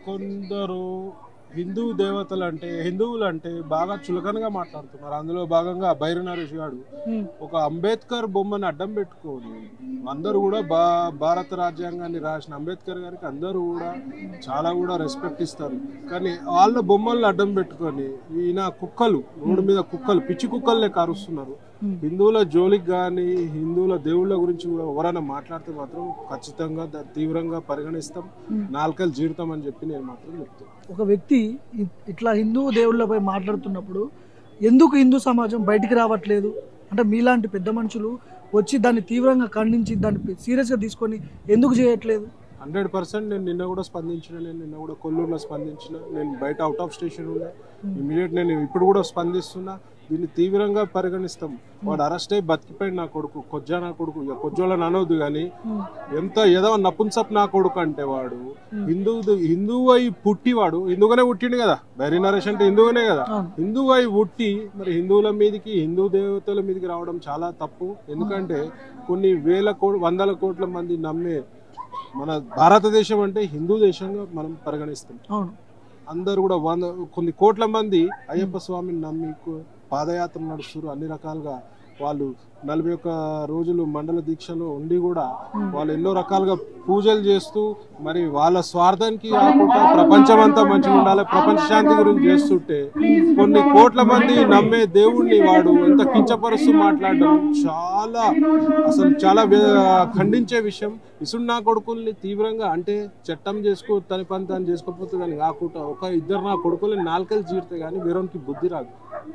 కొందరు హిందూ దేవతలు అంటే హిందువులు అంటే బాగా చులకనగా మాట్లాడుతున్నారు అందులో భాగంగా బైరు నరేష్ గారు ఉమ్, ఒక అంబేద్కర్ బొమ్మని అడ్డం పెట్టుకొని అందరూ కూడా బా భారత రాజ్యాంగాన్ని రాసిన అంబేద్కర్ గారికి అందరూ కూడా చాలా కూడా రెస్పెక్ట్ ఇస్తారు కానీ వాళ్ళ బొమ్మల్ని అడ్డం పెట్టుకొని ఈయన కుక్కలు రోడ్డు మీద కుక్కలు పిచ్చి కుక్కలనే కారుస్తున్నారు ఉమ్. హిందువుల జోలికి కానీ హిందువుల దేవుళ్ళ గురించి కూడా ఎవరైనా మాట్లాడితే మాత్రం ఖచ్చితంగా దా- తీవ్రంగా పరిగణిస్తాం ఉమ్. నాలుకలు జీరుతాం అని చెప్పి నేను మాత్రం చెప్తాను ఒక వ్యక్తి ఇ- ఇట్లా హిందూ దేవుళ్ళపై మాట్లాడుతున్నప్పుడు ఎందుకు హిందూ సమాజం బయటికి రావట్లేదు అంటే మీలాంటి పెద్ద మనుషులు వచ్చి దాన్ని తీవ్రంగా ఖండించి దాన్ని సీరియస్గా తీసుకొని ఎందుకు చేయట్లేదు హండ్రెడ్ పర్సెంట్ నేను నిన్న కూడా స్పందించిన నేను నిన్న కూడా కొల్లూరులో స్పందించిన నేను బయట అవుట్ ఆఫ్ స్టేషన్ ఉన్నా ఇమీడియట్ నేను ఇప్పుడు కూడా స్పందిస్తున్నా దీన్ని తీవ్రంగా పరిగణిస్తాం వాడు అరెస్ట్ అయ్యి బతికిపోయి నా కొడుకు కొజ్జా నా కొడుకు ఇక కొజ్జోళ్ళని అనవద్దు కానీ ఉమ్, ఎంత ఏదో నపుంసప్ నా కొడుకు అంటే వాడు హిందూ హిందువు అయి పుట్టివాడు హిందువుగానే పుట్టిండు కదా బైరీ నరేష్ అంటే హిందువుగానే కదా అవును. హిందువు అయి పుట్టి మరి హిందువుల మీదకి హిందూ దేవతల మీదకి రావడం చాలా తప్పు ఎందుకంటే కొన్ని వేల కో వందల కోట్ల మంది నమ్మే మన భారతదేశం అంటే హిందూ దేశంగా మనం పరిగణిస్తాం అవును అందరు కూడా వంద కొన్ని కోట్ల మంది అయ్యప్ప స్వామిని నమ్మి కు- పాదయాత్ర నడుస్తారు అన్ని రకాలుగా వాళ్ళు నలభై ఒక్క రోజులు మండల దీక్షలో ఉండి కూడా వాళ్ళు ఎన్నో రకాలుగా పూజలు చేస్తూ మరి వాళ్ళ స్వార్థానికి కాకుండా ప్రపంచం అంతా మంచిగా ఉండాలి ప్రపంచ శాంతి గురించి చేస్తుంటే కొన్ని కోట్ల మంది నమ్మే దేవుణ్ణి వాడు ఎంత కించపరుస్తూ మాట్లాడడం చాలా అసలు చాలా వే- ఖండించే విషయం ఇసుడు నా కొడుకుల్ని తీవ్రంగా అంటే చట్టం చేసుకో తన పని తాను చేసుకోకపోతే కానీ కాకుండా ఒక ఇద్దరు నా కొడుకుల్ని నాలుకలు చీరితే కానీ వేరొనికి బుద్ధి రాదు